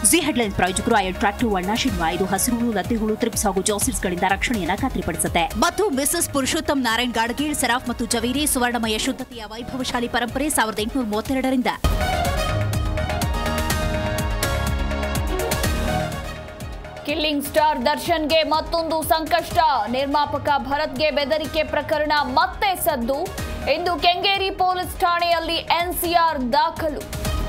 G headline ಪ್ರಾಯೋಜಕರು ಐಎಲ್ tractor ವರ್ಣಾಶಿನ್ವ ಇದು ಹಸಿರು ಲದ್ದೆಹುಳು ತ್ರಿಪ್ಸ್ ಹಾಗೂ ಜಾಸಿಡ್ಸ್ಗಳಿಂದ ರಕ್ಷಣೆಯನ್ನ ಖಾತ್ರಿಪಡಿಸುತ್ತೆ ಮತ್ತು ಮಿಸಸ್ ಪುರುಷೋತ್ತಮ್ ನಾರಾಯಣ್ ಗಾಡ್ಗೀಳ್ ಸರಾಫ್ ಮತ್ತು ಜವೀರಿ ಸುವರ್ಣಮಯ ಶುದ್ಧತೆಯ ವೈಭವಶಾಲಿ ಪರಂಪರೆ ಸಾವಿರದ ಎಂಟುನೂರ ಮೂವತ್ತೆರಡರಿಂದ ಕಿಲ್ಲಿಂಗ್ ಸ್ಟಾರ್ ದರ್ಶನ್ಗೆ ಮತ್ತೊಂದು ಸಂಕಷ್ಟ ನಿರ್ಮಾಪಕ ಭರತ್ಗೆ ಬೆದರಿಕೆ ಪ್ರಕರಣ ಮತ್ತೆ ಸದ್ದು ಇಂದು ಕೆಂಗೇರಿ ಪೊಲೀಸ್ ಠಾಣೆಯಲ್ಲಿ ಎನ್ಸಿಆರ್ ದಾಖಲು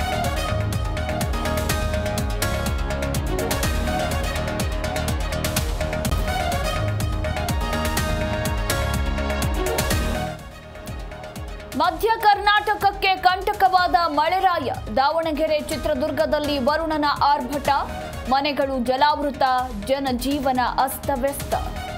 ಮಧ್ಯ ಕರ್ನಾಟಕಕ್ಕೆ ಕಂಟಕವಾದ ಮಳೆರಾಯ ದಾವಣಗೆರೆ ಚಿತ್ರದುರ್ಗದಲ್ಲಿ ವರುಣನ ಆರ್ಭಟ ಮನೆಗಳು ಜಲಾವೃತ ಜನಜೀವನ ಅಸ್ತವ್ಯಸ್ತ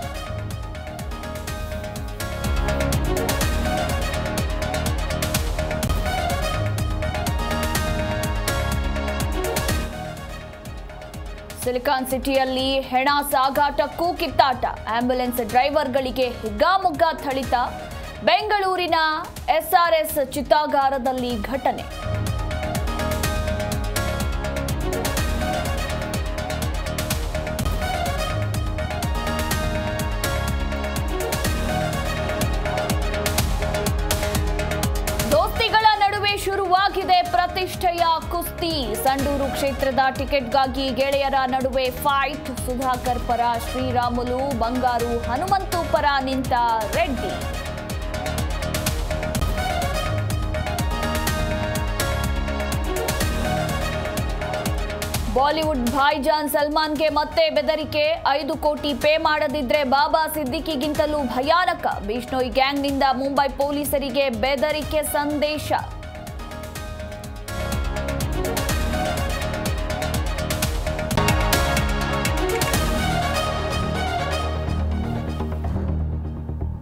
ಸಿಲಿಕಾನ್ ಸಿಟಿಯಲ್ಲಿ ಹೆಣ ಸಾಗಾಟಕ್ಕೂ ಕಿತ್ತಾಟ ಆಂಬ್ಯುಲೆನ್ಸ್ ಡ್ರೈವರ್ಗಳಿಗೆ ಹಿಗ್ಗಾಮುಗ್ಗಾ ಥಳಿತ ಬೆಂಗಳೂರಿನ ಎಸ್ಆರ್ಎಸ್ ಚಿತಾಗಾರದಲ್ಲಿ ಘಟನೆ ದೋಸ್ತಿಗಳ ನಡುವೆ ಶುರುವಾಗಿದೆ ಪ್ರತಿಷ್ಠೆಯ ಕುಸ್ತಿ ಸಂಡೂರು ಕ್ಷೇತ್ರದ ಟಿಕೆಟ್ಗಾಗಿ ಗೆಳೆಯರ ನಡುವೆ ಫೈಟ್ ಸುಧಾಕರ್ ಪರ ಶ್ರೀರಾಮುಲು ಬಂಗಾರು ಹನುಮಂತು ಪರ ನಿಂತ ರೆಡ್ಡಿ ಬಾಲಿವುಡ್ ಭಾಯ್ಜಾನ್ ಸಲ್ಮಾನ್ಗೆ ಮತ್ತೆ ಬೆದರಿಕೆ ಐದು ಕೋಟಿ ಪೇ ಮಾಡದಿದ್ರೆ ಬಾಬಾ ಸಿದ್ದಿಕಿಗಿಂತಲೂ ಭಯಾನಕ ಬಿಷ್ಣೋಯ್ ಗ್ಯಾಂಗ್ನಿಂದ ಮುಂಬೈ ಪೊಲೀಸರಿಗೆ ಬೆದರಿಕೆ ಸಂದೇಶ